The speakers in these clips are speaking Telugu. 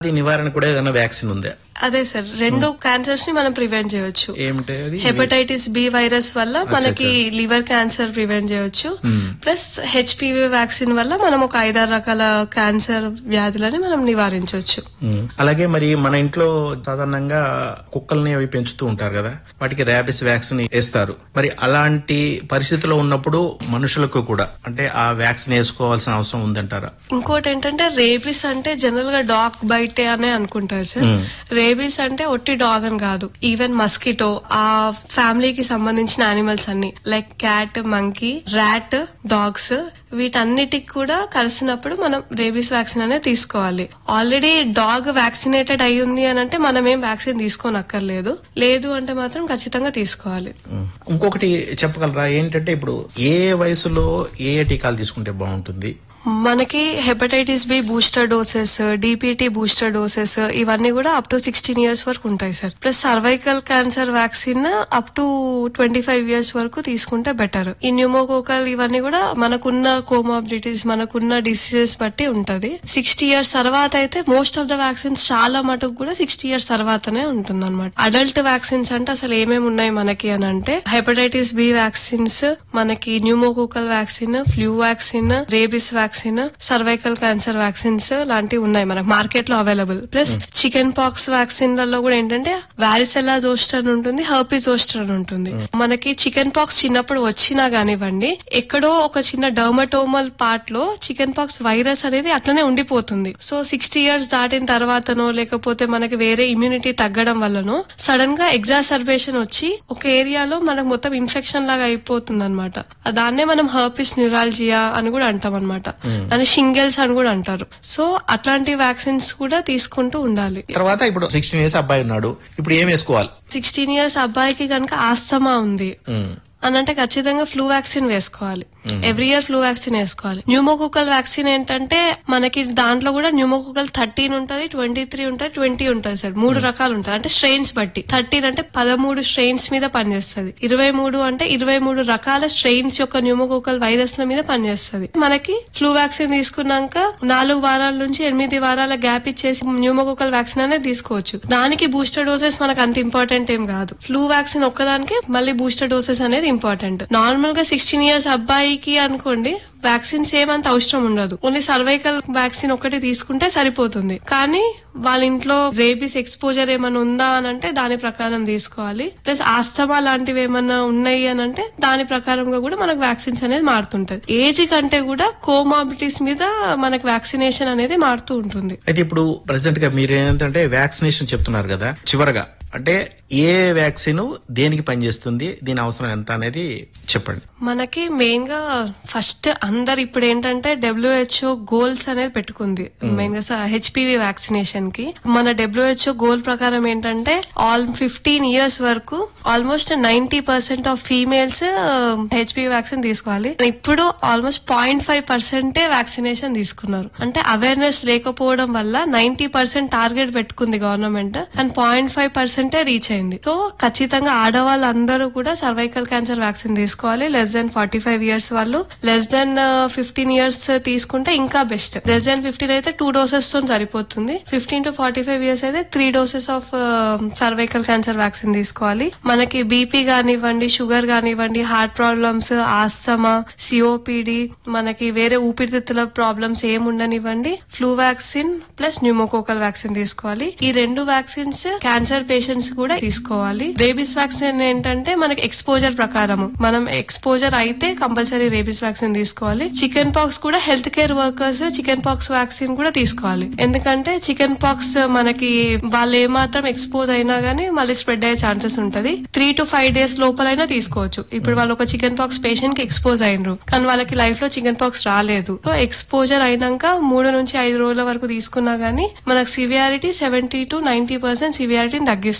దీని నివారణ కూడా ఏదైనా వ్యాక్సిన్ ఉందా అదే సార్ రెండు క్యాన్సర్స్ ని మనం ప్రివెంట్ చేయొచ్చు ఏమిటి అది హెపటైటిస్ బి వైరస్ వల్ల మనకి లివర్ క్యాన్సర్ ప్రివెంట్ చేయొచ్చు ప్లస్ హెచ్పివి వ్యాక్సిన్ వల్ల మనం ఒక ఐదారు రకాల క్యాన్సర్ వ్యాధులని మనం నివారించవచ్చు ఉమ్. అలాగే మరి మన ఇంట్లో సాధారణంగా కుక్కల్ని అవి పెంచుతూ ఉంటారు కదా వాటికి ర్యాబిస్ వ్యాక్సిన్ వేస్తారు మరి అలాంటి పరిస్థితిలో ఉన్నప్పుడు మనుషులకు కూడా అంటే ఆ వ్యాక్సిన్ వేసుకోవాల్సిన అవసరం ఉందంటారా ఇంకోటి ఏంటంటే రేబీస్ అంటే జనరల్ గా డాగ్ బైటే అనే అనుకుంటారు సార్ రేబీస్ అంటే ఒట్టి డాగ్ అని కాదు ఈవెన్ మస్కిటో ఆ ఫ్యామిలీకి సంబంధించిన యానిమల్స్ అన్ని like cat monkey rat dogs వీటన్నిటికి కూడా కలిసినప్పుడు మనం రేబీస్ వ్యాక్సిన్ అనేది తీసుకోవాలి ఆల్రెడీ డాగ్ వ్యాక్సినేటెడ్ అయి ఉంది అని అంటే మనం ఏం వ్యాక్సిన్ తీసుకోనక్కర్లేదు లేదు అంటే మాత్రం ఖచ్చితంగా తీసుకోవాలి ఉమ్. ఇంకొకటి చెప్పగలరా ఏంటంటే ఇప్పుడు ఏ వయసులో ఏ ఏ టీకాలు తీసుకుంటే బాగుంటుంది మనకి hepatitis B booster doses DPT booster doses ఇవన్నీ కూడా అప్ టు సిక్స్టీన్ ఇయర్స్ వరకు ఉంటాయి sir plus cervical cancer vaccine up to twenty five years వరకు తీసుకుంటే బెటర్ ఈ న్యూమోకోకల్ ఇవన్నీ కూడా మనకున్న కోమాబిలిటీస్ మనకున్న డిసీజెస్ బట్టి ఉంటది సిక్స్టీ ఇయర్స్ తర్వాత అయితే మోస్ట్ ఆఫ్ ద వ్యాక్సిన్స్ చాలా మటుకు కూడా సిక్స్టీ ఇయర్స్ తర్వాతనే ఉంటుంది అనమాట అడల్ట్ వ్యాక్సిన్స్ అంటే అసలు ఏమేమి ఉన్నాయి మనకి అని అంటే హెపటైటిస్ బి వ్యాక్సిన్స్ మనకి pneumococcal vaccine flu vaccine rabies vaccine cervical cancer vaccines లాంటివి ఉన్నాయి మనకి మార్కెట్ లో available plus chickenpox vaccine లలో కూడా ఏంటంటే వారిసెలా జోస్టర్ అని ఉంటుంది హర్పీ జోస్టర్ అని ఉంటుంది మనకి చికెన్ పాక్స్ చిన్నప్పుడు వచ్చినా కానివ్వండి ఎక్కడో ఒక చిన్న డర్మటోమల్ పార్ట్ లో చికెన్ పాక్స్ వైరస్ అనేది అట్లనే ఉండిపోతుంది సో సిక్స్టీ ఇయర్స్ దాటిన తర్వాతనో లేకపోతే మనకి వేరే ఇమ్యూనిటీ తగ్గడం వల్లనో సడన్ గా ఎగ్జాసర్బేషన్ వచ్చి ఒక ఏరియాలో మనకు మొత్తం ఇన్ఫెక్షన్ లాగా అయిపోతుంది అనమాట దాన్నే మనం హర్పిస్ న్యూరాలజియా అని కూడా అంటాం అనమాట దాన్ని షింగల్స్ అని కూడా అంటారు సో అట్లాంటి వ్యాక్సిన్స్ కూడా తీసుకుంటూ ఉండాలి తర్వాత ఇప్పుడు సిక్స్టీన్ ఇయర్స్ అబ్బాయి ఉన్నాడు ఇప్పుడు ఏం వేసుకోవాలి సిక్స్టీన్ ఇయర్స్ అబ్బాయికి కనుక ఆస్తమా ఉంది ఉమ్. అని అంటే ఖచ్చితంగా ఫ్లూ వ్యాక్సిన్ వేసుకోవాలి ఎవ్రీ ఇయర్ ఫ్లూ వ్యాక్సిన్ వేసుకోవాలి న్యూమోకోకల్ వ్యాక్సిన్ ఏంటంటే మనకి దాంట్లో కూడా న్యూమోకోకల్ థర్టీన్ ఉంటది ట్వంటీ త్రీ ఉంటది ట్వంటీ ఉంటది సార్ మూడు రకాలు ఉంటాయి అంటే స్ట్రెయిన్స్ బట్టి థర్టీన్ అంటే పదమూడు స్ట్రెయిన్స్ మీద పనిచేస్తుంది ఇరవై మూడు అంటే ఇరవై మూడు రకాల స్ట్రెయిన్స్ యొక్క న్యూమోకోకల్ వైరస్ల మీద పనిచేస్తుంది మనకి ఫ్లూ వ్యాక్సిన్ తీసుకున్నాక నాలుగు వారాల నుంచి ఎనిమిది వారాల గ్యాప్ ఇచ్చేసి న్యూమోకోకల్ వ్యాక్సిన్ అనేది తీసుకోవచ్చు దానికి బూస్టర్ డోసెస్ మనకు అంత ఇంపార్టెంట్ ఏం కాదు ఫ్లూ వ్యాక్సిన్ ఒక్కదానికి మళ్ళీ బూస్టర్ డోసెస్ అనేది ఇంపార్టెంట్ నార్మల్ గా సిక్స్టీన్ ఇయర్స్ అబ్బాయికి అనుకోండి వ్యాక్సిన్స్ ఏమంత అవసరం ఉండదు ఓన్లీ సర్వైకల్ వ్యాక్సిన్ ఒకటి తీసుకుంటే సరిపోతుంది కానీ వాళ్ళ ఇంట్లో రేబీస్ ఎక్స్పోజర్ ఏమైనా ఉందా అని అంటే దాని ప్రకారం తీసుకోవాలి ప్లస్ ఆస్తమా లాంటివి ఏమైనా ఉన్నాయి అని అంటే దాని ప్రకారంగా కూడా మనకు వ్యాక్సిన్స్ అనేది మారుతుంటది ఏజ్ కంటే కూడా కోమాబిలిటీస్ మీద మనకు వ్యాక్సినేషన్ అనేది మారుతూ ఉంటుంది అయితే ఇప్పుడు ప్రెసెంట్ గా మీరు ఏంటంటే వ్యాక్సినేషన్ చెప్తున్నారు కదా చివరగా అంటే ఏ వ్యాక్సిన్ దేనికి పనిచేస్తుంది దీని అవసరం ఎంత అనేది చెప్పండి మనకి మెయిన్ గా ఫస్ట్ అందరు ఇప్పుడు ఏంటంటే డబ్ల్యూహెచ్ఓ గోల్స్ అనేది పెట్టుకుంది మెయిన్ గా హెచ్పివి వ్యాక్సినేషన్ కి మన డబ్ల్యూహెచ్ఓ గోల్ ప్రకారం ఏంటంటే ఆల్ ఫిఫ్టీన్ ఇయర్స్ వరకు almost ninety percent of females HPV vaccine తీసుకోవాలి ఇప్పుడు ఆల్మోస్ట్ పాయింట్ ఫైవ్ పర్సెంటే వ్యాక్సినేషన్ తీసుకున్నారు అంటే అవేర్నెస్ లేకపోవడం వల్ల నైన్టీ పర్సెంట్ టార్గెట్ పెట్టుకుంది గవర్నమెంట్ అండ్ పాయింట్ ఫైవ్ పర్సెంటే రీచ్ అయింది సో ఖచ్చితంగా ఆడవాళ్ళందరూ కూడా సర్వైకల్ క్యాన్సర్ వ్యాక్సిన్ తీసుకోవాలి less than forty five years వాళ్ళు లెస్ దెన్ ఫిఫ్టీన్ ఇయర్స్ తీసుకుంటే ఇంకా బెస్ట్ లెస్ దెన్ ఫిఫ్టీన్ అయితే టూ డోసెస్ తో సరిపోతుంది fifteen to forty five years అయితే three doses of cervical cancer vaccine తీసుకోవాలి మనకి బీపీ కానివ్వండి షుగర్ కానివ్వండి హార్ట్ ప్రాబ్లమ్స్ ఆస్తమా సిఓపిడి మనకి వేరే ఊపిరితిత్తుల ప్రాబ్లమ్స్ ఏం ఉండనివ్వండి flu vaccine plus pneumococcal vaccine తీసుకోవాలి ఈ రెండు వ్యాక్సిన్స్ క్యాన్సర్ పేషెంట్స్ కూడా తీసుకోవాలి రేబీస్ వ్యాక్సిన్ ఏంటంటే మనకి ఎక్స్పోజర్ ప్రకారం మనం ఎక్స్పోజర్ అయితే కంపల్సరీ రేబీస్ వ్యాక్సిన్ తీసుకోవాలి చికెన్ పాక్స్ కూడా health care workers chickenpox vaccine కూడా తీసుకోవాలి ఎందుకంటే చికెన్ పాక్స్ మనకి వాళ్ళు ఏమాత్రం ఎక్స్పోజ్ అయినా గానీ మళ్ళీ స్ప్రెడ్ అయ్యే ఛాన్సెస్ ఉంటది త్రీ టు ఫైవ్ డేస్ లోపలైనా తీసుకోవచ్చు ఇప్పుడు వాళ్ళు ఒక చికెన్ పాక్స్ పేషెంట్ కి ఎక్స్పోజ్ అయినరు కానీ వాళ్ళకి లైఫ్ లో చికెన్ పాక్స్ రాలేదు సో ఎక్స్పోజర్ అయినాక మూడు నుంచి ఐదు రోజుల వరకు తీసుకున్నా గానీ మనకు severity seventy to ninety percent సివియారిటీని తగ్గిస్తుంది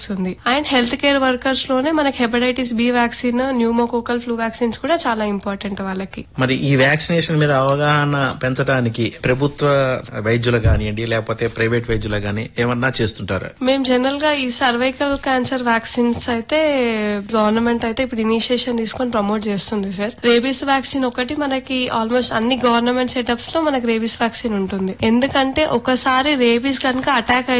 అండ్ హెల్త్ కేర్ వర్కర్స్ లోనే మనకి hepatitis B vaccine pneumococcal flu vaccines కూడా చాలా ఇంపార్టెంట్ వాళ్ళకి మరి ఈ వ్యాక్సినేషన్ మీద అవగాహన పెంచడానికి ప్రభుత్వ వైద్యులు కానివ్వండి లేకపోతే ప్రైవేట్ వైద్యులు గాని ఏమన్నా చేస్తుంటారా మేము జనరల్ గా ఈ సర్వైకల్ క్యాన్సర్ వ్యాక్సిన్స్ అయితే గవర్నమెంట్ అయితే ఇప్పుడు ఇనిషియేషన్ తీసుకొని ప్రమోట్ చేస్తుంది సార్ రేబీస్ వ్యాక్సిన్ ఒకటి మనకి ఆల్మోస్ట్ అన్ని గవర్నమెంట్ సెటప్స్ లో మనకి రేబీస్ వ్యాక్సిన్ ఉంటుంది ఎందుకంటే ఒకసారి రేబీస్ కనుక అటాక్